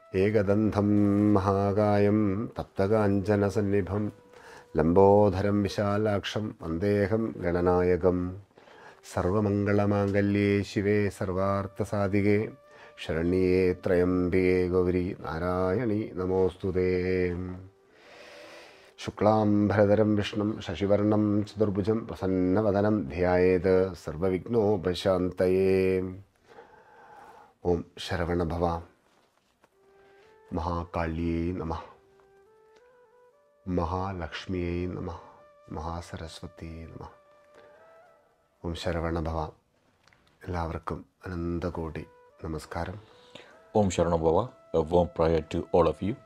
ഏകദന്തം മഹാകായം തപ്തകാഞ്ചനസന്നിഭം ലംബോധരം വിശാലാക്ഷം വന്ദേഹം ഗണനായകം സർവമംഗളമാംഗല്യേ ശിവേ സർവാർത്ഥസാധികേ ശരണ്യേ ത്രയംബികേ ഗൗരി നാരായണി നമോസ്തുതേ ശുക്ലാം ഭരതരം വിഷ്ണും ശശിവർണം ചതുർഭുജം പ്രസന്നവദനം ധ്യായേത് സർവവിഘ്നോപശാന്തയേ ഓം ശരവണഭവ മഹാകാള്യേ നമ മഹാലക്ഷ്മിയേ നമ മഹാസരസ്വതിയേ നമ ഓം ശരവണഭവ എല്ലാവർക്കും അനന്തകോടി നമസ്കാരം Om Sharanam Baba, a warm prayer to all of you.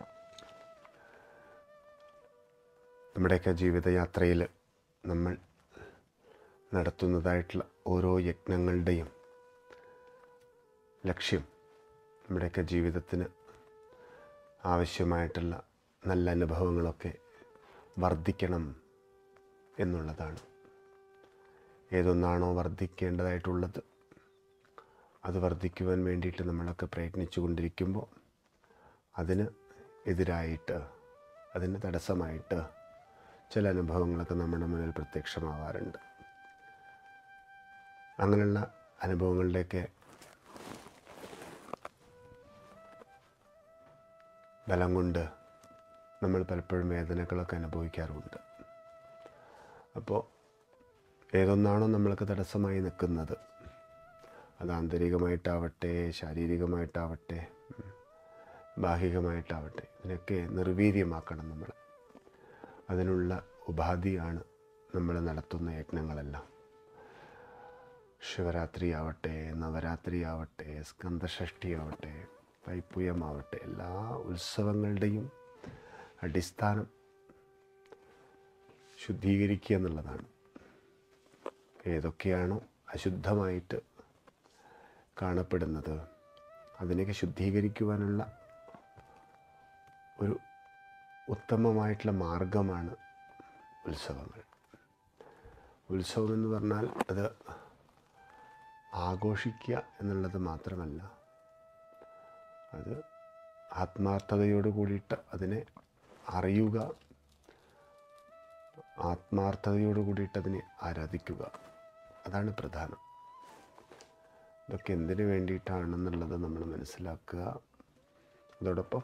നമ്മുടെയൊക്കെ ജീവിതയാത്രയിൽ നമ്മൾ നടത്തുന്നതായിട്ടുള്ള ഓരോ യജ്ഞങ്ങളുടെയും ലക്ഷ്യം നമ്മുടെയൊക്കെ ജീവിതത്തിന് ആവശ്യമായിട്ടുള്ള നല്ല അനുഭവങ്ങളൊക്കെ വർദ്ധിക്കണം എന്നുള്ളതാണ് ഏതൊന്നാണോ വർദ്ധിക്കേണ്ടതായിട്ടുള്ളത് അത് വർദ്ധിക്കുവാൻ വേണ്ടിയിട്ട് നമ്മളൊക്കെ പ്രയത്നിച്ചു കൊണ്ടിരിക്കുമ്പോൾ അതിന് എതിരായിട്ട് അതിന് തടസ്സമായിട്ട് ചില അനുഭവങ്ങളൊക്കെ നമ്മുടെ മുന്നിൽ പ്രത്യക്ഷമാവാറുണ്ട് അങ്ങനെയുള്ള അനുഭവങ്ങളുടെയൊക്കെ ബലം കൊണ്ട് നമ്മൾ പലപ്പോഴും വേദനകളൊക്കെ അനുഭവിക്കാറുമുണ്ട് അപ്പോൾ ഏതൊന്നാണോ നമ്മൾക്ക് തടസ്സമായി നിൽക്കുന്നത് അത് ആന്തരികമായിട്ടാവട്ടെ ശാരീരികമായിട്ടാവട്ടെ ഉം, ബാഹികമായിട്ടാവട്ടെ ഇതിനൊക്കെ നിർവീര്യമാക്കണം നമ്മൾ അതിനുള്ള ഉപാധിയാണ് നമ്മൾ നടത്തുന്ന യജ്ഞങ്ങളെല്ലാം ശിവരാത്രി ആവട്ടെ നവരാത്രി ആവട്ടെ സ്കന്ദഷഷ്ഠി ആവട്ടെ തൈപ്പൂയമാവട്ടെ എല്ലാ ഉത്സവങ്ങളുടെയും അടിസ്ഥാനം ശുദ്ധീകരിക്കുക എന്നുള്ളതാണ് ഏതൊക്കെയാണോ അശുദ്ധമായിട്ട് കാണപ്പെടുന്നത് അതിനെയൊക്കെ ശുദ്ധീകരിക്കുവാനുള്ള ഒരു ഉത്തമമായിട്ടുള്ള മാർഗമാണ് ഉത്സവങ്ങൾ ഉത്സവം എന്ന് പറഞ്ഞാൽ അത് ആഘോഷിക്കുക എന്നുള്ളത് മാത്രമല്ല അത് ആത്മാർത്ഥതയോട് കൂടിയിട്ട് അതിനെ അറിയുക ആത്മാർത്ഥതയോട് കൂടിയിട്ട് അതിനെ ആരാധിക്കുക അതാണ് പ്രധാനം ഇതൊക്കെ എന്തിനു വേണ്ടിയിട്ടാണെന്നുള്ളത് നമ്മൾ മനസ്സിലാക്കുക അതോടൊപ്പം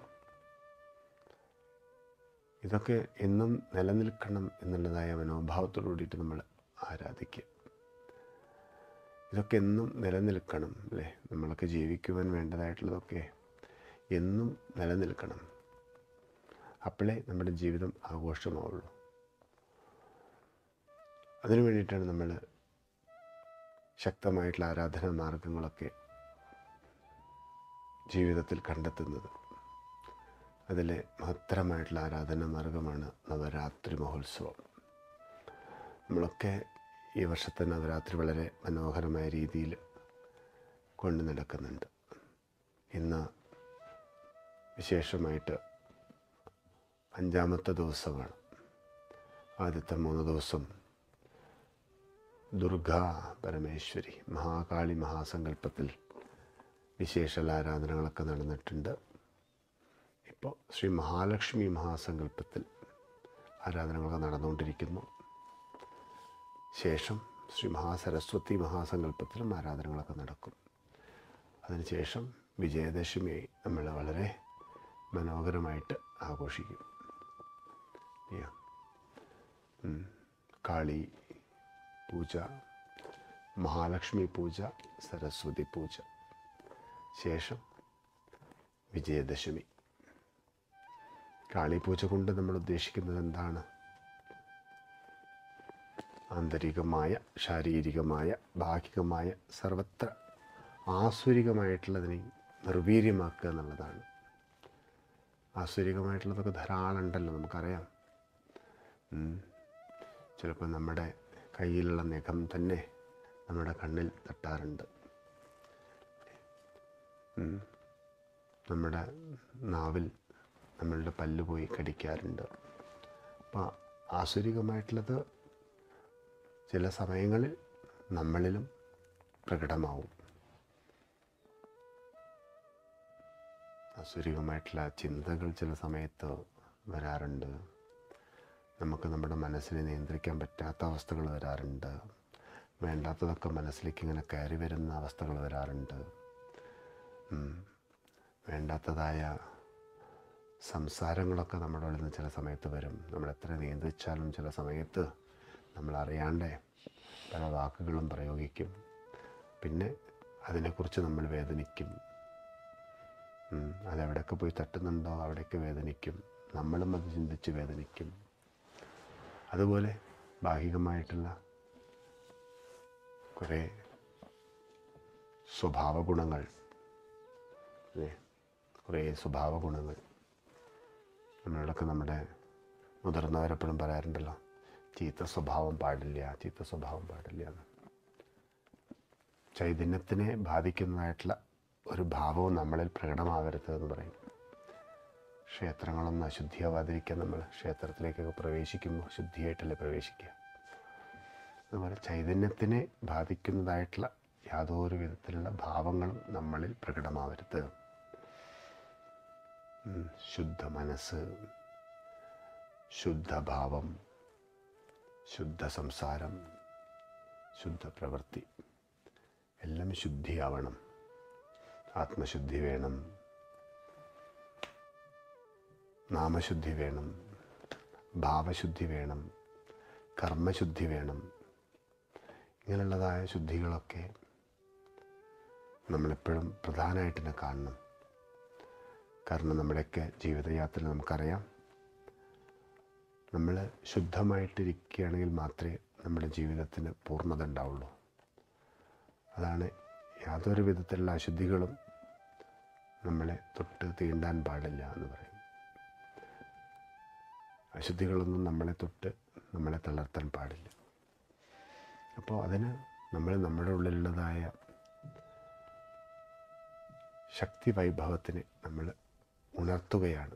ഇതൊക്കെ എന്നും നിലനിൽക്കണം എന്നുള്ളതായ മനോഭാവത്തോടു കൂടിയിട്ട് നമ്മൾ ആരാധിക്കുക ഇതൊക്കെ എന്നും നിലനിൽക്കണം അല്ലേ നമ്മളൊക്കെ ജീവിക്കുവാൻ വേണ്ടതായിട്ടുള്ളതൊക്കെ എന്നും നിലനിൽക്കണം അപ്പോഴേ നമ്മുടെ ജീവിതം ആഘോഷമാവുള്ളൂ അതിനു വേണ്ടിയിട്ടാണ് നമ്മൾ ശക്തമായിട്ടുള്ള ആരാധനാ മാർഗങ്ങളൊക്കെ ജീവിതത്തിൽ കണ്ടെത്തുന്നത് അതിലെ മഹത്തരമായിട്ടുള്ള ആരാധനാ മാർഗമാണ് നവരാത്രി മഹോത്സവം നമ്മളൊക്കെ ഈ വർഷത്തെ നവരാത്രി വളരെ മനോഹരമായ രീതിയിൽ കൊണ്ടു നടക്കുന്നുണ്ട് ഇന്ന് വിശേഷമായിട്ട് അഞ്ചാമത്തെ ദിവസമാണ് ആദ്യത്തെ മൂന്ന് ദിവസം ദുർഗ പരമേശ്വരി മഹാകാളി മഹാസങ്കല്പത്തിൽ വിശേഷ ആരാധനകളൊക്കെ നടന്നിട്ടുണ്ട് ഇപ്പോൾ ശ്രീ മഹാലക്ഷ്മി മഹാസങ്കല്പത്തിൽ ആരാധനകളൊക്കെ നടന്നുകൊണ്ടിരിക്കുന്നു ശേഷം ശ്രീ മഹാസരസ്വതി മഹാസങ്കല്പത്തിലും ആരാധനകളൊക്കെ നടക്കും അതിനുശേഷം വിജയദശമി നമ്മൾ വളരെ മനോഹരമായിട്ട് ആഘോഷിക്കും Yeah. ഉം. കാളി പൂജ മഹാലക്ഷ്മി പൂജ സരസ്വതി പൂജ ശേഷം വിജയദശമി കാളിപൂജ കൊണ്ട് നമ്മൾ ഉദ്ദേശിക്കുന്നത് എന്താണ് ആന്തരികമായ ശാരീരികമായ ഭാഗികമായ സർവത്ര ആസുരികമായിട്ടുള്ളതിനെ നിർവീര്യമാക്കുക എന്നുള്ളതാണ് ആസുരികമായിട്ടുള്ളതൊക്കെ ധാരാളം ഉണ്ടല്ലോ നമുക്കറിയാം ഉം. ചിലപ്പോൾ നമ്മുടെ കയ്യിലുള്ള നഖം തന്നെ നമ്മുടെ കണ്ണിൽ തട്ടാറുണ്ട് ഉം. നമ്മുടെ നാവിൽ നമ്മളുടെ പല്ല് പോയി കടിക്കാറുണ്ട് അപ്പോൾ ആസുരികമായിട്ടുള്ളത് ചില സമയങ്ങളിൽ നമ്മളിലും പ്രകടമാവും അസുരികമായിട്ടുള്ള ചിന്തകൾ ചില സമയത്ത് വരാറുണ്ട് നമുക്ക് നമ്മുടെ മനസ്സിനെ നിയന്ത്രിക്കാൻ പറ്റാത്ത അവസ്ഥകൾ വരാറുണ്ട് വേണ്ടാത്തതൊക്കെ മനസ്സിലേക്ക് ഇങ്ങനെ കയറി വരുന്ന അവസ്ഥകൾ വരാറുണ്ട് ഉം. വേണ്ടാത്തതായ സംസാരങ്ങളൊക്കെ നമ്മുടെ ഉള്ളിൽ നിന്ന് ചില സമയത്ത് വരും നമ്മൾ എത്ര നിയന്ത്രിച്ചാലും ചില സമയത്ത് നമ്മൾ അറിയാണ്ടേ പല വാക്കുകളും പ്രയോഗിക്കും പിന്നെ അതിനെക്കുറിച്ച് നമ്മൾ വേദനിക്കും ഉം. അതെവിടെയൊക്കെ പോയി തട്ടുന്നുണ്ടോ അവിടെയൊക്കെ വേദനിക്കും നമ്മളും അത് ചിന്തിച്ച് വേദനിക്കും അതുപോലെ ഭാഗികമായിട്ടുള്ള കുറേ സ്വഭാവ ഗുണങ്ങൾ അല്ലേ കുറേ സ്വഭാവ ഗുണങ്ങൾ നമ്മളോടൊക്കെ നമ്മുടെ മുതിർന്നവരെപ്പോഴും പറയാറുണ്ടല്ലോ ചീത്ത സ്വഭാവം പാടില്ല ചീത്ത സ്വഭാവം പാടില്ല എന്ന് ചൈതന്യത്തിനെ ബാധിക്കുന്നതായിട്ടുള്ള ഒരു ഭാവവും നമ്മളിൽ പ്രകടമാവരുത് എന്ന് പറയും ക്ഷേത്രങ്ങളൊന്നും അശുദ്ധിയാവാതിരിക്കാൻ നമ്മൾ ക്ഷേത്രത്തിലേക്കൊക്കെ പ്രവേശിക്കുമ്പോൾ ശുദ്ധിയായിട്ടല്ലേ പ്രവേശിക്കുക അതുപോലെ ചൈതന്യത്തിനെ ബാധിക്കുന്നതായിട്ടുള്ള യാതൊരു വിധത്തിലുള്ള ഭാവങ്ങളും നമ്മളിൽ പ്രകടമാവരുത് ഉം, ശുദ്ധ മനസ്സ് ശുദ്ധഭാവം ശുദ്ധ സംസാരം ശുദ്ധ പ്രവൃത്തി എല്ലാം ശുദ്ധിയാവണം ആത്മശുദ്ധി വേണം നാമശുദ്ധി വേണം ഭാവശുദ്ധി വേണം കർമ്മശുദ്ധി വേണം ഇങ്ങനെയുള്ളതായ ശുദ്ധികളൊക്കെ നമ്മളെപ്പോഴും പ്രധാനമായിട്ട് തന്നെ കാണണം കാരണം നമ്മുടെയൊക്കെ ജീവിതയാത്രയിൽ നമുക്കറിയാം നമ്മൾ ശുദ്ധമായിട്ടിരിക്കുകയാണെങ്കിൽ മാത്രമേ നമ്മുടെ ജീവിതത്തിന് പൂർണ്ണത ഉണ്ടാവുള്ളൂ അതാണ് യാതൊരു വിധത്തിലുള്ള അശുദ്ധികളും നമ്മളെ തൊട്ട് തീണ്ടാൻ പാടില്ല എന്ന് പറയും അശുദ്ധികളൊന്നും നമ്മളെ തൊട്ട് നമ്മളെ തളർത്താൻ പാടില്ല അപ്പോൾ അതിന് നമ്മൾ നമ്മുടെ ഉള്ളിലുള്ളതായ ശക്തി വൈഭവത്തിനെ നമ്മൾ ഉണർത്തുകയാണ്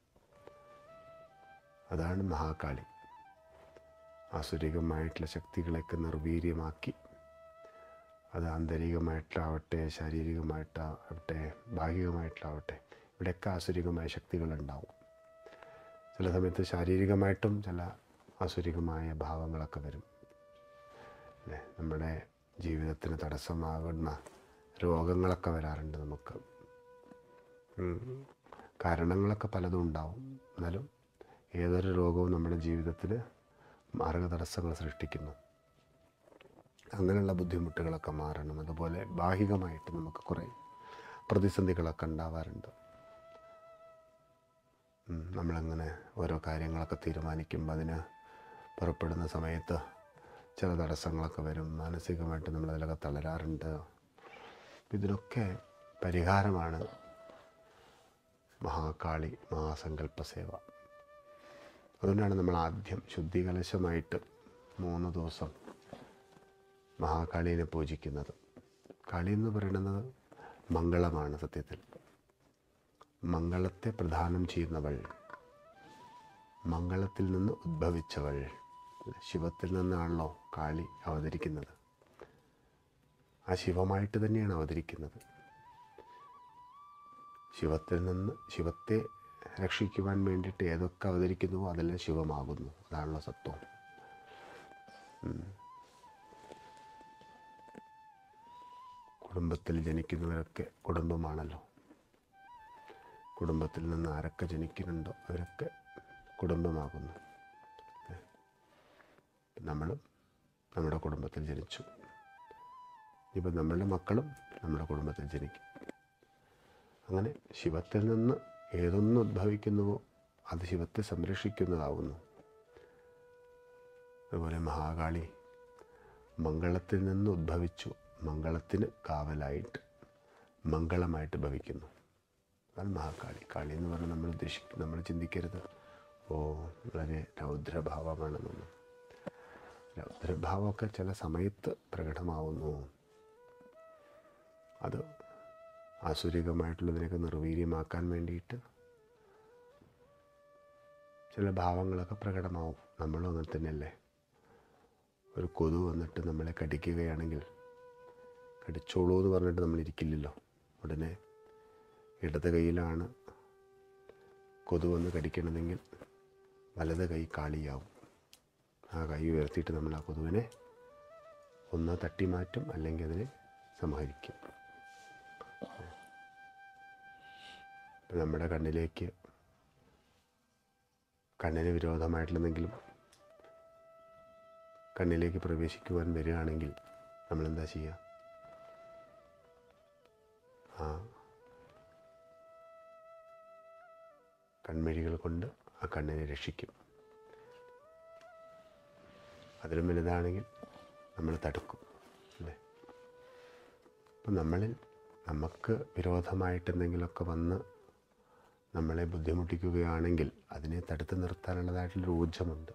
അതാണ് മഹാകാളി ആസുരികമായിട്ടുള്ള ശക്തികളെയൊക്കെ നിർവീര്യമാക്കി അത് ആന്തരികമായിട്ടാവട്ടെ ശാരീരികമായിട്ടാവട്ടെ ഭാഗികമായിട്ടാവട്ടെ ഇവിടെയൊക്കെ ആസുരികമായ ശക്തികളുണ്ടാവും ചില സമയത്ത് ശാരീരികമായിട്ടും ചില ആസുരികമായ ഭാവങ്ങളൊക്കെ വരും അല്ലേ നമ്മുടെ ജീവിതത്തിന് തടസ്സമാകുന്ന രോഗങ്ങളൊക്കെ വരാറുണ്ട് നമുക്ക് ഉം. കാരണങ്ങളൊക്കെ പലതും ഉണ്ടാവും എന്നാലും ഏതൊരു രോഗവും നമ്മുടെ ജീവിതത്തിൽ മാർഗതടസ്സങ്ങൾ സൃഷ്ടിക്കുന്നു അങ്ങനെയുള്ള ബുദ്ധിമുട്ടുകളൊക്കെ മാറണം അതുപോലെ ഭാഗികമായിട്ട് നമുക്ക് കുറേ പ്രതിസന്ധികളൊക്കെ ഉണ്ടാവാറുണ്ട് ഉം, നമ്മളങ്ങനെ ഓരോ കാര്യങ്ങളൊക്കെ തീരുമാനിക്കുമ്പോൾ അതിന് പുറപ്പെടുന്ന സമയത്ത് ചില തടസ്സങ്ങളൊക്കെ വരും മാനസികമായിട്ട് നമ്മളതിലൊക്കെ തളരാറുണ്ട് ഇതിനൊക്കെ പരിഹാരമാണ് മഹാകാളി മഹാസങ്കല്പ സേവ അതുകൊണ്ടാണ് നമ്മൾ ആദ്യം ശുദ്ധികലശമായിട്ട് മൂന്ന് ദിവസം മഹാകാളീനെ പൂജിക്കുന്നത് കാളി എന്ന് പറയുന്നത് മംഗളമാണ് സത്യത്തിൽ മംഗളത്തെ പ്രദാനം ചെയ്യുന്നവൾ മംഗളത്തിൽ നിന്ന് ഉദ്ഭവിച്ചവൾ ശിവത്തിൽ നിന്നാണല്ലോ കാളി അവതരിക്കുന്നത് ആ ശിവമായിട്ട് തന്നെയാണ് അവതരിക്കുന്നത് ശിവത്തിൽ നിന്ന് ശിവത്തെ രക്ഷിക്കുവാൻ വേണ്ടിയിട്ട് ഏതൊക്കെ അവതരിക്കുന്നുവോ അതെല്ലാം ശിവമാകുന്നു അതാണല്ലോ സത്വം ഉം. കുടുംബത്തിൽ ജനിക്കുന്നവരൊക്കെ കുടുംബമാണല്ലോ കുടുംബത്തിൽ നിന്ന് ആരൊക്കെ ജനിക്കുന്നുണ്ടോ അവരൊക്കെ കുടുംബമാകുന്നു ഏ. നമ്മളും നമ്മുടെ കുടുംബത്തിൽ ജനിച്ചു ഇപ്പം നമ്മളുടെ മക്കളും നമ്മുടെ കുടുംബത്തിൽ ജനിക്കും അങ്ങനെ ശിവത്തിൽ നിന്ന് ഏതൊന്ന് ഉദ്ഭവിക്കുന്നുവോ അത് ശിവത്തെ സംരക്ഷിക്കുന്നതാവുന്നു അതുപോലെ മഹാകാളി മംഗളത്തിൽ നിന്ന് ഉദ്ഭവിച്ചു മംഗളത്തിന് കാവലായിട്ട് മംഗളമായിട്ട് ഭവിക്കുന്നു അതാണ് മഹാകാളി കാളി എന്ന് പറഞ്ഞാൽ നമ്മൾ ഉദ്ദേശിക്കും നമ്മൾ ചിന്തിക്കരുത് ഓ വളരെ രൗദ്രഭാവമാണെന്നൊന്നും രൗദ്രഭാവമൊക്കെ ചില സമയത്ത് പ്രകടമാവുന്നു അത് ആസുരികമായിട്ടുള്ളതിനൊക്കെ നിർവീര്യമാക്കാൻ വേണ്ടിയിട്ട് ചില ഭാവങ്ങളൊക്കെ പ്രകടമാവും നമ്മളും അങ്ങനെ തന്നെയല്ലേ ഒരു കൊതു വന്നിട്ട് നമ്മളെ കടിക്കുകയാണെങ്കിൽ കടിച്ചോളൂ എന്ന് പറഞ്ഞിട്ട് നമ്മൾ ഇരിക്കില്ലല്ലോ ഉടനെ ഇടത് കൈയിലാണ് കൊതുവെന്ന് കടിക്കണമെങ്കിൽ വലത് കൈ കാളിയാവും ആ കൈ ഉയർത്തിയിട്ട് നമ്മൾ ആ കൊതുവിനെ ഒന്ന് തട്ടി മാറ്റും അല്ലെങ്കിൽ അതിനെ സംഹരിക്കും ഇപ്പം നമ്മുടെ കണ്ണിലേക്ക് കണ്ണിന് വിരോധമായിട്ടുള്ള എന്തെങ്കിലും കണ്ണിലേക്ക് പ്രവേശിക്കുവാൻ വരികയാണെങ്കിൽ നമ്മളെന്താ ചെയ്യുക ആ കൺമിഴികൾ കൊണ്ട് ആ കണ്ണിനെ രക്ഷിക്കും അതിലും വലുതാണെങ്കിൽ നമ്മൾ തടുക്കും അല്ലേ അപ്പം നമ്മളിൽ നമുക്ക് വിരോധമായിട്ട് എന്തെങ്കിലുമൊക്കെ വന്ന് നമ്മളെ ബുദ്ധിമുട്ടിക്കുകയാണെങ്കിൽ അതിനെ തടുത്ത് നിർത്താനുള്ളതായിട്ടുള്ളൊരു ഊർജമുണ്ട്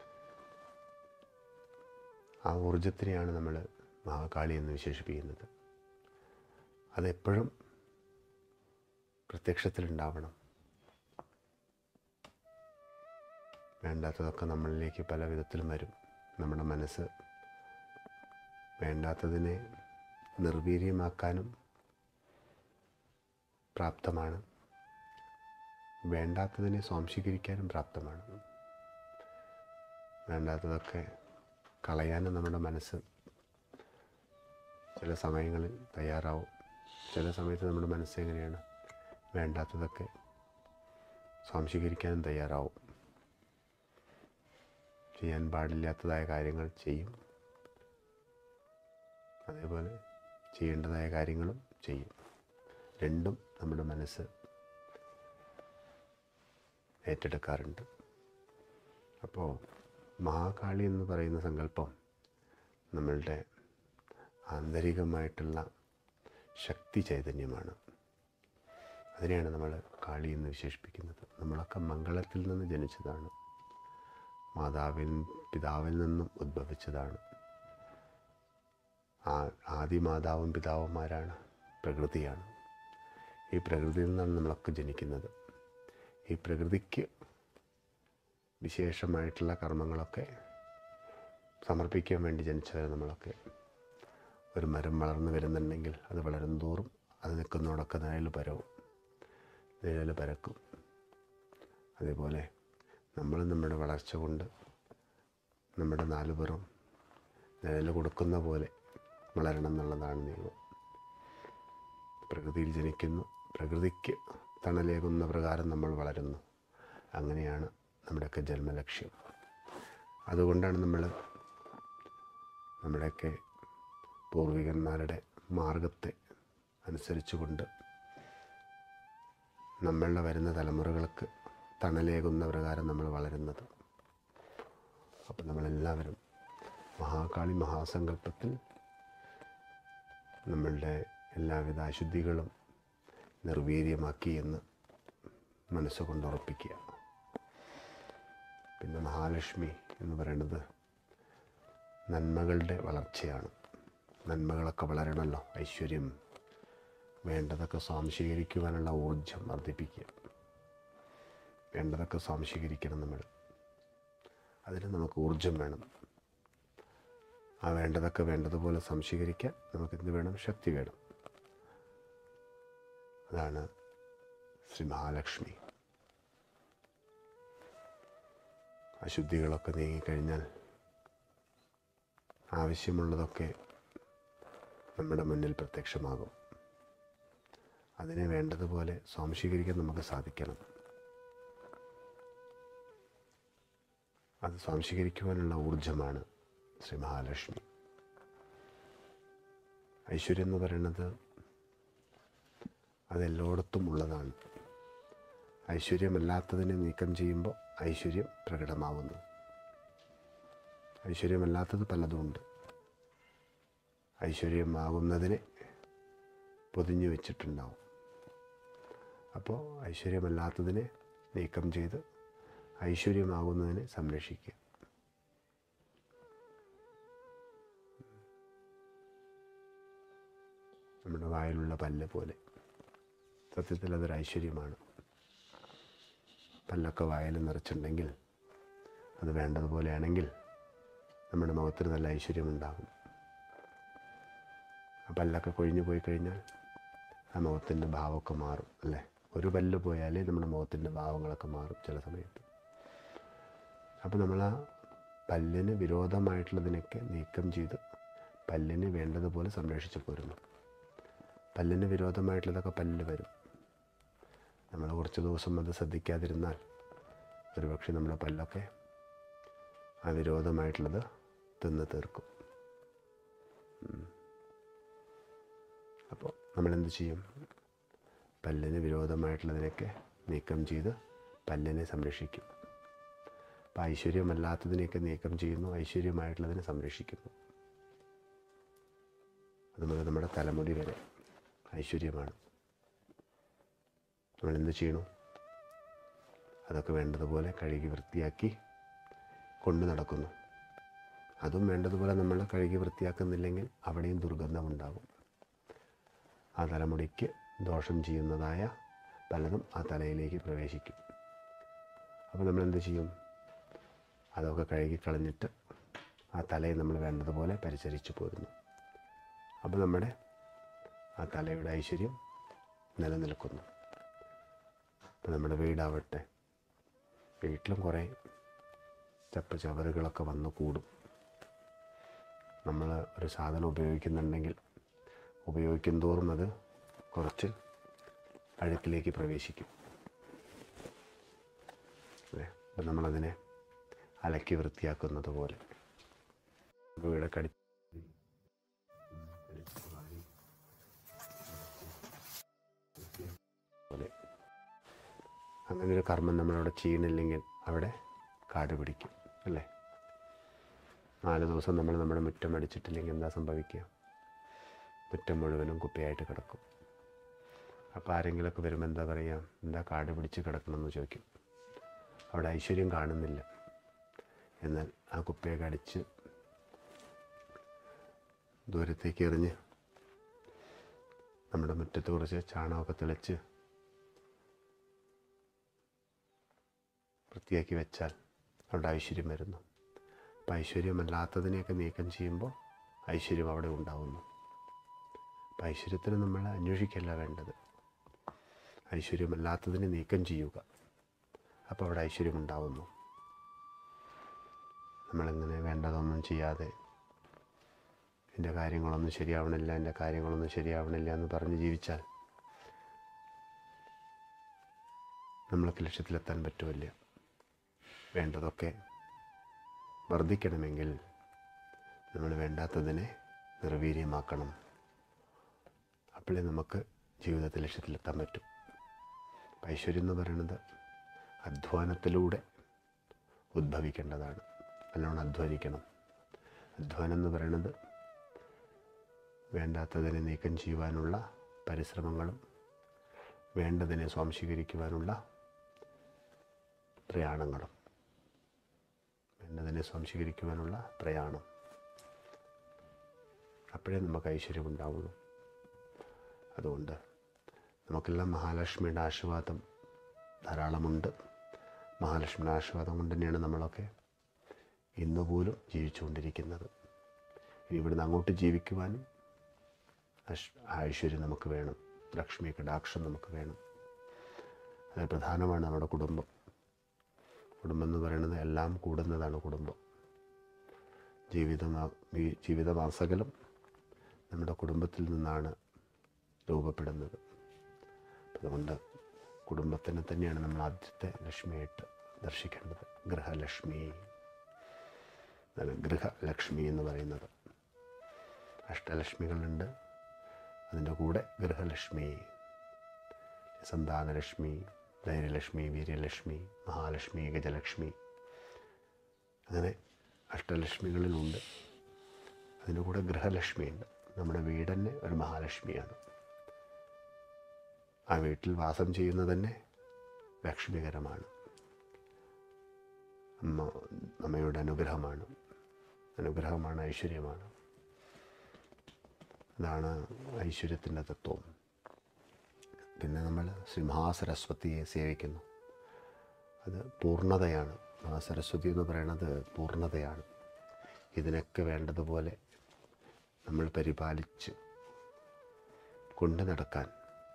ആ ഊർജത്തിനെയാണ് നമ്മൾ മഹാകാളി എന്ന് വിശേഷിപ്പിക്കുന്നത് അതെപ്പോഴും പ്രത്യക്ഷത്തിലുണ്ടാവണം വേണ്ടാത്തതൊക്കെ നമ്മളിലേക്ക് പല വിധത്തിലും വരും നമ്മുടെ മനസ്സ് വേണ്ടാത്തതിനെ നിർവീര്യമാക്കാനും പ്രാപ്തമാണ് വേണ്ടാത്തതിനെ സ്വാംശീകരിക്കാനും പ്രാപ്തമാണ് വേണ്ടാത്തതൊക്കെ കളയാനും നമ്മുടെ മനസ്സ് ചില സമയങ്ങളിൽ തയ്യാറാവും ചില സമയത്ത് നമ്മുടെ മനസ്സ് എങ്ങനെയാണ് വേണ്ടാത്തതൊക്കെ സ്വാംശീകരിക്കാനും തയ്യാറാവും ചെയ്യാൻ പാടില്ലാത്തതായ കാര്യങ്ങൾ ചെയ്യും അതേപോലെ ചെയ്യേണ്ടതായ കാര്യങ്ങളും ചെയ്യും രണ്ടും നമ്മുടെ മനസ്സ് ഏറ്റെടുക്കാറുണ്ട് അപ്പോൾ മഹാകാളി എന്ന് പറയുന്ന സങ്കല്പം നമ്മളുടെ ആന്തരികമായിട്ടുള്ള ശക്തി ചൈതന്യമാണ് അതിനെയാണ് നമ്മൾ കാളി എന്ന് വിശേഷിപ്പിക്കുന്നത് നമ്മളൊക്കെ മംഗളത്തിൽ നിന്ന് ജനിച്ചതാണ് മാതാവിൻ പിതാവിൽ നിന്നും ഉദ്ഭവിച്ചതാണ് ആ ആദി മാതാവും പിതാവുമാരാണ് പ്രകൃതിയാണ് ഈ പ്രകൃതിയിൽ നിന്നാണ് നമ്മളൊക്കെ ജനിക്കുന്നത് ഈ പ്രകൃതിക്ക് വിശേഷമായിട്ടുള്ള കർമ്മങ്ങളൊക്കെ സമർപ്പിക്കാൻ വേണ്ടി ജനിച്ചവർ നമ്മളൊക്കെ ഒരു മരം വളർന്നു വരുന്നുണ്ടെങ്കിൽ അത് വളരും തോറും അത് നിൽക്കുന്നതോടൊക്കെ നിഴൽ പരവും നിഴൽ പരക്കും അതേപോലെ നമ്മൾ നമ്മുടെ വളർച്ച കൊണ്ട് നമ്മുടെ നാല് പുറം നിഴൽ കൊടുക്കുന്ന പോലെ വളരണം എന്നുള്ളതാണ് നിയമം പ്രകൃതിയിൽ ജനിക്കുന്നു പ്രകൃതിക്ക് തണലേകുന്ന പ്രകാരം നമ്മൾ വളരുന്നു അങ്ങനെയാണ് നമ്മുടെയൊക്കെ ജന്മലക്ഷ്യം അതുകൊണ്ടാണ് നമ്മൾ നമ്മുടെയൊക്കെ പൂർവികന്മാരുടെ മാർഗത്തെ അനുസരിച്ചുകൊണ്ട് നമ്മളുടെ വരുന്ന തലമുറകൾക്ക് തണലേകുന്ന പ്രകാരം നമ്മൾ വളരുന്നത് അപ്പം നമ്മളെല്ലാവരും മഹാകാളി മഹാസങ്കല്പത്തിൽ നമ്മളുടെ എല്ലാവിധ അശുദ്ധികളും നിർവീര്യമാക്കി എന്ന് മനസ്സുകൊണ്ട് ഉറപ്പിക്കുക പിന്നെ മഹാലക്ഷ്മി എന്ന് പറയുന്നത് നന്മകളുടെ വളർച്ചയാണ് നന്മകളൊക്കെ വളരണമല്ലോ ഐശ്വര്യം വേണ്ടതൊക്കെ സ്വാംശീകരിക്കുവാനുള്ള ഊർജം വർദ്ധിപ്പിക്കുക വേണ്ടതൊക്കെ സ്വാംശീകരിക്കണം നമ്മൾ അതിന് നമുക്ക് ഊർജം വേണം ആ വേണ്ടതൊക്കെ വേണ്ടതുപോലെ സംശീകരിക്കാൻ നമുക്ക് എന്ത് വേണം ശക്തി വേണം അതാണ് ശ്രീ മഹാലക്ഷ്മി അശുദ്ധികളൊക്കെ നീങ്ങിക്കഴിഞ്ഞാൽ ആവശ്യമുള്ളതൊക്കെ നമ്മുടെ മുന്നിൽ പ്രത്യക്ഷമാകും അതിനെ വേണ്ടതുപോലെ സ്വാംശീകരിക്കാൻ നമുക്ക് സാധിക്കണം അത് സ്വാംശീകരിക്കുവാനുള്ള ഊർജമാണ് ശ്രീ മഹാലക്ഷ്മി ഐശ്വര്യം എന്ന് പറയുന്നത് അതെല്ലായിടത്തും ഉള്ളതാണ് ഐശ്വര്യമല്ലാത്തതിനെ നീക്കം ചെയ്യുമ്പോൾ ഐശ്വര്യം പ്രകടമാവുന്നു ഐശ്വര്യമല്ലാത്തത് പലതുമുണ്ട് ഐശ്വര്യമാകുന്നതിനെ പൊതിഞ്ഞു വെച്ചിട്ടുണ്ടാവും അപ്പോൾ ഐശ്വര്യമല്ലാത്തതിനെ നീക്കം ചെയ്ത് ഐശ്വര്യമാകുന്നതിനെ സംരക്ഷിക്കുക നമ്മുടെ വായിലുള്ള പല്ല് പോലെ സത്യത്തിൽ അതൊരു ഐശ്വര്യമാണ് പല്ലൊക്കെ വായിൽ നിറച്ചിട്ടുണ്ടെങ്കിൽ അത് വേണ്ടതുപോലെയാണെങ്കിൽ നമ്മുടെ മുഖത്തിന് നല്ല ഐശ്വര്യമുണ്ടാകും ആ പല്ലൊക്കെ കൊഴിഞ്ഞു പോയി കഴിഞ്ഞാൽ ആ മുഖത്തിൻ്റെ ഭാവമൊക്കെ മാറും അല്ലേ ഒരു പല്ല് പോയാലേ നമ്മുടെ മുഖത്തിൻ്റെ ഭാവങ്ങളൊക്കെ മാറും ചില സമയത്ത് അപ്പോൾ നമ്മൾ ആ പല്ലിന് വിരോധമായിട്ടുള്ളതിനൊക്കെ നീക്കം ചെയ്ത് പല്ലിന് വേണ്ടതുപോലെ സംരക്ഷിച്ച് പോരുന്നു പല്ലിന് വിരോധമായിട്ടുള്ളതൊക്കെ പല്ല് വരും നമ്മൾ കുറച്ച് ദിവസം അത് ശ്രദ്ധിക്കാതിരുന്നാൽ ഒരുപക്ഷെ നമ്മുടെ പല്ലൊക്കെ ആ വിരോധമായിട്ടുള്ളത് തിന്ന് തീർക്കും അപ്പോൾ നമ്മളെന്ത് ചെയ്യും പല്ലിന് വിരോധമായിട്ടുള്ളതിനൊക്കെ നീക്കം ചെയ്ത് പല്ലിനെ സംരക്ഷിക്കും അപ്പോൾ ഐശ്വര്യമല്ലാത്തതിനെയൊക്കെ നീക്കം ചെയ്യുന്നു ഐശ്വര്യമായിട്ടുള്ളതിനെ സംരക്ഷിക്കുന്നു അതുപോലെ നമ്മുടെ തലമുടി വരെ ഐശ്വര്യമാണ് നമ്മളെന്ത് ചെയ്യണു അതൊക്കെ വേണ്ടതുപോലെ കഴുകി വൃത്തിയാക്കി കൊണ്ടു നടക്കുന്നു അതും വേണ്ടതുപോലെ നമ്മൾ കഴുകി വൃത്തിയാക്കുന്നില്ലെങ്കിൽ അവിടെയും ദുർഗന്ധമുണ്ടാകും ആ തലമുടിക്ക് ദോഷം ചെയ്യുന്നതായ പലതും ആ തലയിലേക്ക് പ്രവേശിക്കും അപ്പോൾ നമ്മൾ എന്ത് ചെയ്യും അതൊക്കെ കഴുകി കളഞ്ഞിട്ട് ആ തലയെ നമ്മൾ വേണ്ടതുപോലെ പരിചരിച്ചു പോരുന്നു അപ്പോൾ നമ്മുടെ ആ തലയുടെ ഐശ്വര്യം നിലനിൽക്കുന്നു അപ്പോൾ നമ്മുടെ വീടാവട്ടെ വീട്ടിലും കുറേ ചപ്പ ചവറുകളൊക്കെ വന്ന് കൂടും നമ്മൾ ഒരു സാധനം ഉപയോഗിക്കുന്നുണ്ടെങ്കിൽ ഉപയോഗിക്കും തോറും അത് കുറച്ച് അഴുക്കിലേക്ക് പ്രവേശിക്കും അല്ലേ അപ്പം നമ്മളതിനെ അലക്കി വൃത്തിയാക്കുന്നത് പോലെ വീട് കടി പോലെ അങ്ങനെ ഒരു കർമ്മം നമ്മളവിടെ ചെയ്യണില്ലെങ്കിൽ അവിടെ കാട് പിടിക്കും അല്ലേ നാല് ദിവസം നമ്മൾ നമ്മുടെ മുറ്റം അടിച്ചിട്ടില്ലെങ്കിൽ എന്താ സംഭവിക്കുക മുറ്റം മുഴുവനും കുപ്പയായിട്ട് കിടക്കും അപ്പോൾ ആരെങ്കിലുമൊക്കെ വരുമ്പോൾ എന്താ പറയുക എന്താ കാട് പിടിച്ച് കിടക്കണമെന്ന് ചോദിക്കും അവിടെ ഐശ്വര്യം കാണുന്നില്ല എന്നാൽ ആ കുപ്പയൊക്കെ അടിച്ച് ദൂരത്തേക്ക് എറിഞ്ഞ് നമ്മുടെ മുറ്റത്ത് കുറച്ച് ചാണകമൊക്കെ തെളിച്ച് വൃത്തിയാക്കി വെച്ചാൽ അവിടെ ഐശ്വര്യം വരുന്നു അപ്പം ഐശ്വര്യമല്ലാത്തതിനെയൊക്കെ നീക്കം ചെയ്യുമ്പോൾ ഐശ്വര്യം അവിടെ ഉണ്ടാവുന്നു അപ്പം ഐശ്വര്യത്തിന് നമ്മൾ അന്വേഷിക്കല്ല വേണ്ടത് ഐശ്വര്യമല്ലാത്തതിനെ നീക്കം ചെയ്യുക അപ്പോൾ അവിടെ ഐശ്വര്യം ഉണ്ടാവുന്നു നമ്മളിങ്ങനെ വേണ്ടതൊന്നും ചെയ്യാതെ എൻ്റെ കാര്യങ്ങളൊന്നും ശരിയാവണില്ല എൻ്റെ കാര്യങ്ങളൊന്നും ശരിയാവണില്ല എന്ന് പറഞ്ഞ് ജീവിച്ചാൽ നമ്മൾക്ക് ലക്ഷ്യത്തിലെത്താൻ പറ്റുമല്ല വേണ്ടതൊക്കെ വർദ്ധിക്കണമെങ്കിൽ നമ്മൾ വേണ്ടാത്തതിനെ നിർവീര്യമാക്കണം അപ്പോഴേ നമുക്ക് ജീവിതത്തിൽ ലക്ഷ്യത്തിലെത്താൻ പറ്റും ഐശ്വര്യം എന്ന് പറയുന്നത് അധ്വാനത്തിലൂടെ ഉദ്ഭവിക്കേണ്ടതാണ് നല്ലോണം അധ്വാനിക്കണം അധ്വാനം എന്ന് പറയുന്നത് വേണ്ടാത്തതിനെ നീക്കം ചെയ്യുവാനുള്ള പരിശ്രമങ്ങളും വേണ്ടതിനെ സ്വാംശീകരിക്കുവാനുള്ള പ്രയാണങ്ങളും വേണ്ടതിനെ സ്വാംശീകരിക്കുവാനുള്ള പ്രയാണം അപ്പോഴേ നമുക്ക് ഐശ്വര്യം ഉണ്ടാവുള്ളൂ അതുകൊണ്ട് നമുക്കെല്ലാം മഹാലക്ഷ്മിയുടെ ആശീർവാദം ധാരാളമുണ്ട് മഹാലക്ഷ്മിയുടെ ആശീർവാദം കൊണ്ട് തന്നെയാണ് നമ്മളൊക്കെ ഇന്ന് പോലും ജീവിച്ചുകൊണ്ടിരിക്കുന്നത് ഇനി ഇവിടുന്ന് അങ്ങോട്ട് ജീവിക്കുവാനും അശ്- ഐശ്വര്യം നമുക്ക് വേണം ലക്ഷ്മി കടാക്ഷം നമുക്ക് വേണം അതിൽ പ്രധാനമാണ് നമ്മുടെ കുടുംബം കുടുംബം എന്ന് പറയുന്നത് എല്ലാം കൂടുന്നതാണ് കുടുംബം ജീവിതമാ ഈ ജീവിതമാസകലം നമ്മുടെ കുടുംബത്തിൽ നിന്നാണ് രൂപപ്പെടുന്നത് അതുകൊണ്ട് കുടുംബത്തിനെ തന്നെയാണ് നമ്മൾ ആദ്യത്തെ ലക്ഷ്മിയായിട്ട് ദർശിക്കേണ്ടത് ഗൃഹലക്ഷ്മി അതാണ് ഗൃഹലക്ഷ്മി എന്ന് പറയുന്നത് അഷ്ടലക്ഷ്മികളുണ്ട് അതിൻ്റെ കൂടെ ഗൃഹലക്ഷ്മി സന്താനലക്ഷ്മി ധൈര്യലക്ഷ്മി വീര്യലക്ഷ്മി മഹാലക്ഷ്മി ഗജലക്ഷ്മി അങ്ങനെ അഷ്ടലക്ഷ്മികളിലുണ്ട് അതിൻ്റെ കൂടെ ഗൃഹലക്ഷ്മിയുണ്ട് നമ്മുടെ വീട് തന്നെ ഒരു മഹാലക്ഷ്മിയാണ് ആ വീട്ടിൽ വാസം ചെയ്യുന്നത് തന്നെ ലക്ഷ്മികരമാണ് അമ്മ അമ്മയുടെ അനുഗ്രഹമാണ് അനുഗ്രഹമാണ് ഐശ്വര്യമാണ് അതാണ് ഐശ്വര്യത്തിൻ്റെ തത്വം പിന്നെ നമ്മൾ ശ്രീ മഹാസരസ്വതിയെ സേവിക്കുന്നു അത് പൂർണ്ണതയാണ് മഹാസരസ്വതി എന്ന് പറയുന്നത് പൂർണ്ണതയാണ് ഇതിനൊക്കെ വേണ്ടതുപോലെ നമ്മൾ പരിപാലിച്ച് കൊണ്ടു നടക്കാൻ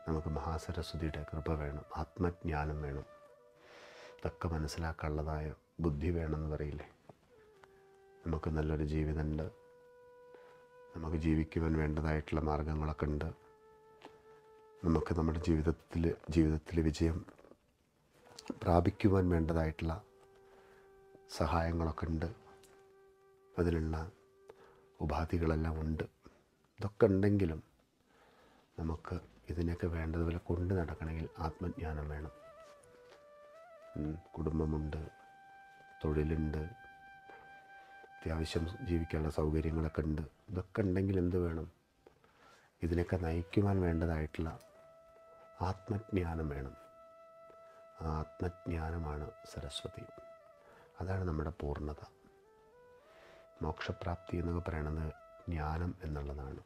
നമുക്ക് മഹാസരസ്വതിയുടെ കൃപ വേണം ആത്മജ്ഞാനം വേണം ഇതൊക്കെ മനസ്സിലാക്കാനുള്ളതായ ബുദ്ധി വേണമെന്ന് പറയില്ലേ നമുക്ക് നല്ലൊരു ജീവിതമുണ്ട് നമുക്ക് ജീവിക്കുവാൻ വേണ്ടതായിട്ടുള്ള മാർഗങ്ങളൊക്കെ ഉണ്ട് നമുക്ക് നമ്മുടെ ജീവിതത്തിൽ ജീവിതത്തിൽ വിജയം പ്രാപിക്കുവാൻ വേണ്ടതായിട്ടുള്ള സഹായങ്ങളൊക്കെ ഉണ്ട് അതിനുള്ള ഉപാധികളെല്ലാം ഉണ്ട് ഇതൊക്കെ ഉണ്ടെങ്കിലും നമുക്ക് ഇതിനൊക്കെ വേണ്ടതുപോലെ കൊണ്ട് നടക്കണമെങ്കിൽ ആത്മജ്ഞാനം വേണം ഉം, കുടുംബമുണ്ട് തൊഴിലുണ്ട് അത്യാവശ്യം ജീവിക്കാനുള്ള സൗകര്യങ്ങളൊക്കെ ഉണ്ട് ഇതൊക്കെ ഉണ്ടെങ്കിൽ എന്ത് വേണം ഇതിനൊക്കെ നയിക്കുവാൻ വേണ്ടതായിട്ടുള്ള ആത്മജ്ഞാനം വേണം ആ ആത്മജ്ഞാനമാണ് സരസ്വതി അതാണ് നമ്മുടെ പൂർണ്ണത മോക്ഷപ്രാപ്തി എന്നൊക്കെ പറയണത് ജ്ഞാനം എന്നുള്ളതാണ്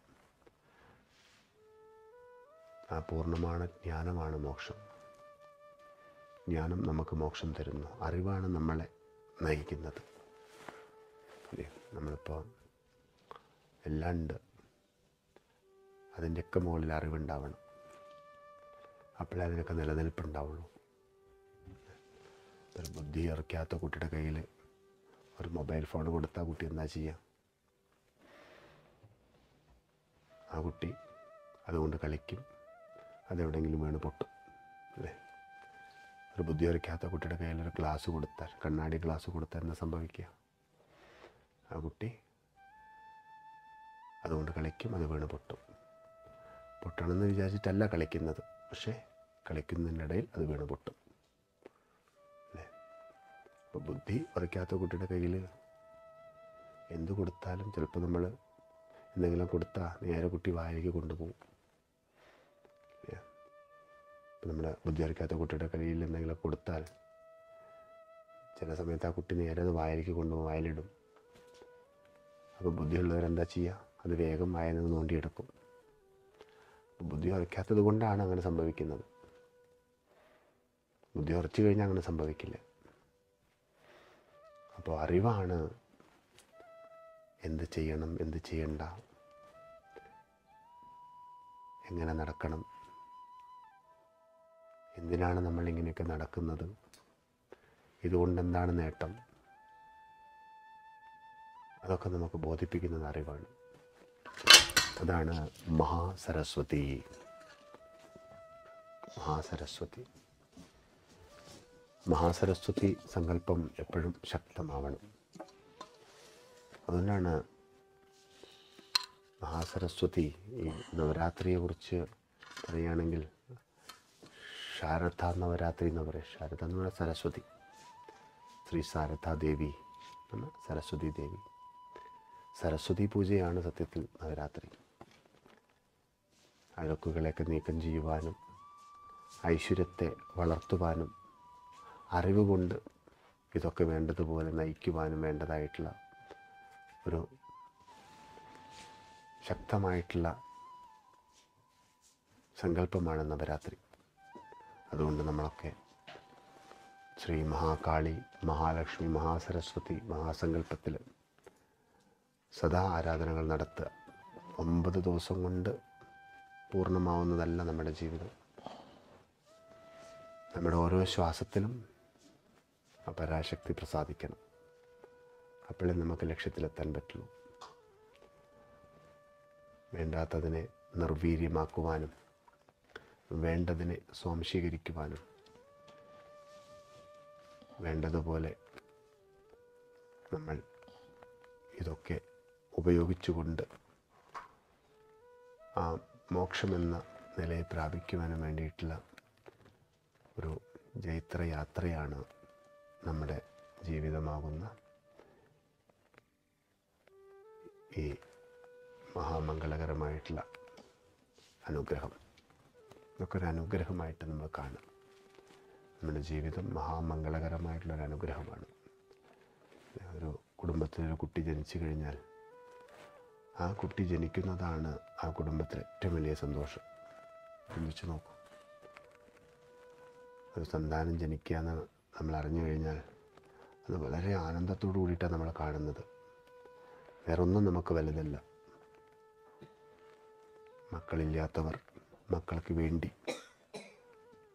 ആ പൂർണ്ണമാണ് ജ്ഞാനമാണ് മോക്ഷം ജ്ഞാനം നമുക്ക് മോക്ഷം തരുന്നു അറിവാണ് നമ്മളെ നയിക്കുന്നത് അല്ലേ നമ്മളിപ്പോൾ എല്ലാം ഉണ്ട് അതിൻ്റെയൊക്കെ മുകളിൽ അറിവുണ്ടാവണം അപ്പോഴേ അതിനൊക്കെ നിലനിൽപ്പുണ്ടാവുള്ളൂ ഒരു ബുദ്ധി ഇറക്കാത്ത കുട്ടിയുടെ കയ്യിൽ ഒരു മൊബൈൽ ഫോൺ കൊടുത്താൽ കുട്ടി എന്താ ചെയ്യുക ആ കുട്ടി അതുകൊണ്ട് കളിക്കും അതെവിടെയെങ്കിലും വീണ് പൊട്ടും അല്ലേ ഒരു ബുദ്ധി ഇറക്കാത്ത കുട്ടിയുടെ കയ്യിൽ ഒരു ഗ്ലാസ് കൊടുത്താൽ കണ്ണാടി ഗ്ലാസ് കൊടുത്താൽ എന്താ സംഭവിക്കുക ആ കുട്ടി അതുകൊണ്ട് കളിക്കും അത് വീണ് പൊട്ടും പൊട്ടണമെന്ന് വിചാരിച്ചിട്ടല്ല കളിക്കുന്നത് പക്ഷേ കളിക്കുന്നതിനിടയിൽ അത് വീണ് പൊട്ടും അല്ലേ അപ്പോൾ ബുദ്ധി ഉറയ്ക്കാത്ത കുട്ടിയുടെ കയ്യിൽ എന്ത് കൊടുത്താലും ചിലപ്പോൾ നമ്മൾ എന്തെങ്കിലും കൊടുത്താൽ നേരെ കുട്ടി വായിലേക്ക് കൊണ്ടുപോകും ഇല്ലേ? ഇപ്പം നമ്മുടെ ബുദ്ധി ഉറയ്ക്കാത്ത കുട്ടിയുടെ കയ്യിൽ എന്തെങ്കിലും കൊടുത്താൽ ചില സമയത്ത് ആ കുട്ടി നേരെ അത് വായിലേക്ക് കൊണ്ടുപോകും വായിലിടും അപ്പോൾ ബുദ്ധിയുള്ളവരെന്താ ചെയ്യുക അത് വേഗം വായന നോണ്ടിയെടുക്കും അപ്പോൾ ബുദ്ധി ഉറയ്ക്കാത്തത് കൊണ്ടാണ് അങ്ങനെ സംഭവിക്കുന്നത് ബുദ്ധി ഉറച്ചു കഴിഞ്ഞാൽ അങ്ങനെ സംഭവിക്കില്ല അപ്പോൾ അറിവാണ് എന്ത് ചെയ്യണം എന്ത് ചെയ്യണ്ട എങ്ങനെ നടക്കണം എന്തിനാണ് നമ്മൾ ഇങ്ങനെയൊക്കെ നടക്കുന്നത് ഇതുകൊണ്ട് എന്താണ് നേട്ടം അതൊക്കെ നമുക്ക് ബോധിപ്പിക്കുന്നത് അറിവാണ് അതാണ് മഹാസരസ്വതി മഹാസരസ്വതി മഹാസരസ്വതി സങ്കല്പം എപ്പോഴും ശക്തമാവണം അതുകൊണ്ടാണ് മഹാസരസ്വതി ഈ നവരാത്രിയെക്കുറിച്ച് പറയുകയാണെങ്കിൽ ശാരദ നവരാത്രി എന്ന് പറയും ശാരദ എന്ന് പറഞ്ഞാൽ സരസ്വതി ശ്രീ ശാരദാ ദേവി എന്ന സരസ്വതി ദേവി സരസ്വതി പൂജയാണ് സത്യത്തിൽ നവരാത്രി അഴുക്കുകളെയൊക്കെ നീക്കം ചെയ്യുവാനും ഐശ്വര്യത്തെ വളർത്തുവാനും അറിവ് കൊണ്ട് ഇതൊക്കെ വേണ്ടതുപോലെ നയിക്കുവാനും വേണ്ടതായിട്ടുള്ള ഒരു ശക്തമായിട്ടുള്ള സങ്കല്പമാണ് നവരാത്രി അതുകൊണ്ട് നമ്മളൊക്കെ ശ്രീ മഹാകാളി മഹാലക്ഷ്മി മഹാസരസ്വതി മഹാസങ്കല്പത്തിൽ സദാ ആരാധനകൾ നടത്തുക ഒമ്പത് ദിവസം കൊണ്ട് പൂർണ്ണമാവുന്നതല്ല നമ്മുടെ ജീവിതം നമ്മുടെ ഓരോ ശ്വാസത്തിലും ആ പരാശക്തി പ്രസാദിക്കണം അപ്പോഴേ നമുക്ക് ലക്ഷ്യത്തിലെത്താൻ പറ്റുള്ളൂ വേണ്ടാത്തതിനെ നിർവീര്യമാക്കുവാനും വേണ്ടതിനെ സ്വാംശീകരിക്കുവാനും വേണ്ടതുപോലെ നമ്മൾ ഇതൊക്കെ ഉപയോഗിച്ചുകൊണ്ട് ആ മോക്ഷമെന്ന നിലയെ പ്രാപിക്കുവാനും വേണ്ടിയിട്ടുള്ള ഒരു ജൈത്രയാത്രയാണ് നമ്മുടെ ജീവിതമാകുന്ന ഈ മഹാമംഗളകരമായിട്ടുള്ള അനുഗ്രഹം ഇതൊക്കെ ഒരു അനുഗ്രഹമായിട്ട് നമ്മൾ കാണാം നമ്മുടെ ജീവിതം മഹാമംഗളകരമായിട്ടുള്ളൊരു അനുഗ്രഹമാണ് ഒരു കുടുംബത്തിലൊരു കുട്ടി ജനിച്ചു കഴിഞ്ഞാൽ ആ കുട്ടി ജനിക്കുന്നതാണ് ആ കുടുംബത്തിലെ ഏറ്റവും വലിയ സന്തോഷം ചിന്തിച്ച് നോക്കൂ ഒരു സന്താനം ജനിക്കുക എന്ന് നമ്മൾ അറിഞ്ഞു കഴിഞ്ഞാൽ അത് വളരെ ആനന്ദത്തോടു കൂടിയിട്ടാണ് നമ്മൾ കാണുന്നത് വേറൊന്നും നമുക്ക് വലുതല്ല മക്കളില്ലാത്തവർ മക്കൾക്ക് വേണ്ടി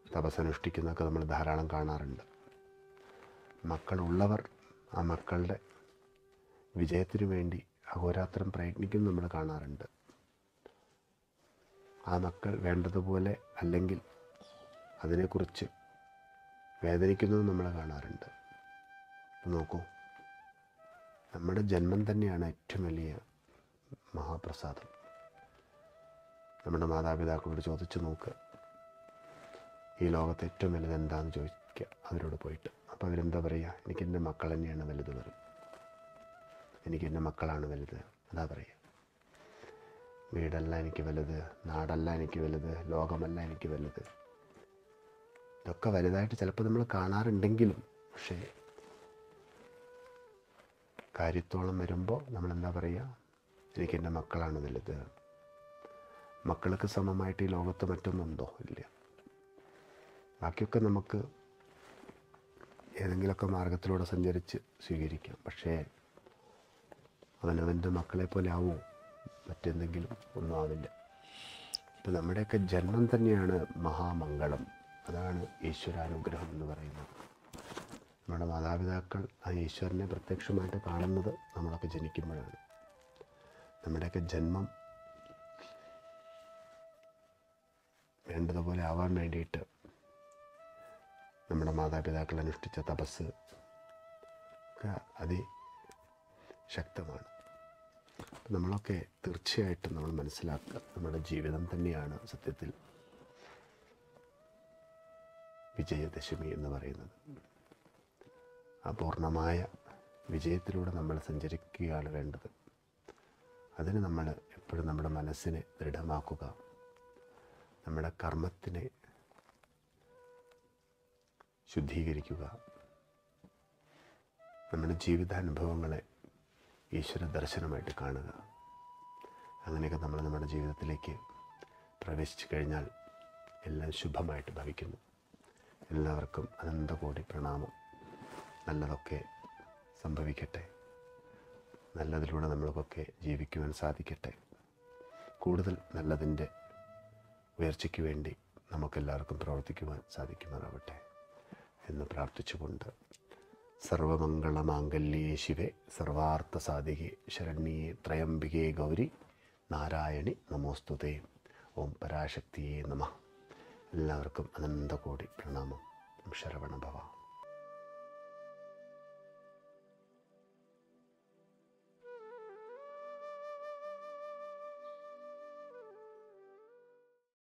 തപസ്സനുഷ്ഠിക്കുന്നതൊക്കെ നമ്മൾ ധാരാളം കാണാറുണ്ട് മക്കളുള്ളവർ ആ മക്കളുടെ വിജയത്തിനു വേണ്ടി അഹോരാത്രം പ്രയത്നിക്കുന്നു നമ്മൾ കാണാറുണ്ട് ആ മക്കൾ വേണ്ടതുപോലെ അല്ലെങ്കിൽ അതിനെക്കുറിച്ച് വേദനിക്കുന്നതും നമ്മൾ കാണാറുണ്ട് ഇപ്പം നോക്കൂ നമ്മുടെ ജന്മം തന്നെയാണ് ഏറ്റവും വലിയ മഹാപ്രസാദം നമ്മുടെ മാതാപിതാക്കളോട് ചോദിച്ചു നോക്കുക ഈ ലോകത്ത് ഏറ്റവും വലുത് എന്താണെന്ന് ചോദിക്കുക അവരോട് പോയിട്ട് അപ്പോൾ അവരെന്താ പറയുക എനിക്ക് എൻ്റെ മക്കൾ തന്നെയാണ് വലുത് പറയും എനിക്ക് എൻ്റെ മക്കളാണ് വലുത് അതാ പറയുക വീടല്ല എനിക്ക് വലുത് നാടല്ല എനിക്ക് വലുത് ലോകമല്ല എനിക്ക് വലുത് ഇതൊക്കെ വലുതായിട്ട് ചിലപ്പോൾ നമ്മൾ കാണാറുണ്ടെങ്കിലും പക്ഷേ കാര്യത്തോളം വരുമ്പോൾ നമ്മൾ എന്താ പറയുക എനിക്ക് എൻ്റെ മക്കളാണ് വലുത് മക്കൾക്ക് സമമായിട്ട് ഈ ലോകത്ത് മറ്റൊന്നുണ്ടോ ഇല്ല ബാക്കിയൊക്കെ നമുക്ക് ഏതെങ്കിലുമൊക്കെ മാർഗത്തിലൂടെ സഞ്ചരിച്ച് സ്വീകരിക്കാം പക്ഷേ അവനവൻ്റെ മക്കളെ പോലെ ആവുമോ മറ്റെന്തെങ്കിലും ഒന്നും ആവില്ല ഇപ്പം നമ്മുടെയൊക്കെ ജന്മം തന്നെയാണ് മഹാമംഗളം അതാണ് ഈശ്വരാനുഗ്രഹം എന്ന് പറയുന്നത് നമ്മുടെ മാതാപിതാക്കൾ ആ ഈശ്വരനെ പ്രത്യക്ഷമായിട്ട് കാണുന്നത് നമ്മളൊക്കെ ജനിക്കുമ്പോഴാണ് നമ്മുടെയൊക്കെ ജന്മം വേണ്ടതുപോലെ ആവാൻ വേണ്ടിയിട്ട് നമ്മുടെ മാതാപിതാക്കൾ അനുഷ്ഠിച്ച തപസ് ഒക്കെ അതിശക്തമാണ് അപ്പം നമ്മളൊക്കെ തീർച്ചയായിട്ടും നമ്മൾ മനസ്സിലാക്കുക നമ്മുടെ ജീവിതം തന്നെയാണ് സത്യത്തിൽ വിജയദശമി എന്ന് പറയുന്നത് അപൂർണമായ വിജയത്തിലൂടെ നമ്മൾ സഞ്ചരിക്കുകയാണ് വേണ്ടത് അതിന് നമ്മൾ എപ്പോഴും നമ്മുടെ മനസ്സിനെ ദൃഢമാക്കുക നമ്മുടെ കർമ്മത്തിനെ ശുദ്ധീകരിക്കുക നമ്മുടെ ജീവിതാനുഭവങ്ങളെ ഈശ്വര ദർശനമായിട്ട് കാണുക അങ്ങനെയൊക്കെ നമ്മൾ നമ്മുടെ ജീവിതത്തിലേക്ക് പ്രവേശിച്ചു കഴിഞ്ഞാൽ എല്ലാം ശുഭമായിട്ട് ഭവിക്കുന്നു എല്ലാവർക്കും അനന്തകോടി പ്രണാമം നല്ലതൊക്കെ സംഭവിക്കട്ടെ നല്ലതിലൂടെ നമ്മൾക്കൊക്കെ ജീവിക്കുവാൻ സാധിക്കട്ടെ കൂടുതൽ നല്ലതിൻ്റെ ഉയർച്ചയ്ക്ക് വേണ്ടി നമുക്കെല്ലാവർക്കും പ്രവർത്തിക്കുവാൻ സാധിക്കുമാറാവട്ടെ എന്ന് പ്രാർത്ഥിച്ചുകൊണ്ട് സർവമംഗളമാംഗല്യേ ശിവേ സർവാർത്ഥ സാധികേ ശരണ്യേ ത്രയംബികേ ഗൗരി നാരായണി നമോസ്തുതേ ഓം പരാശക്തിയേ നമ എല്ലാവർക്കും അനന്തകോടി പ്രണാമം ശരവണ ഭവ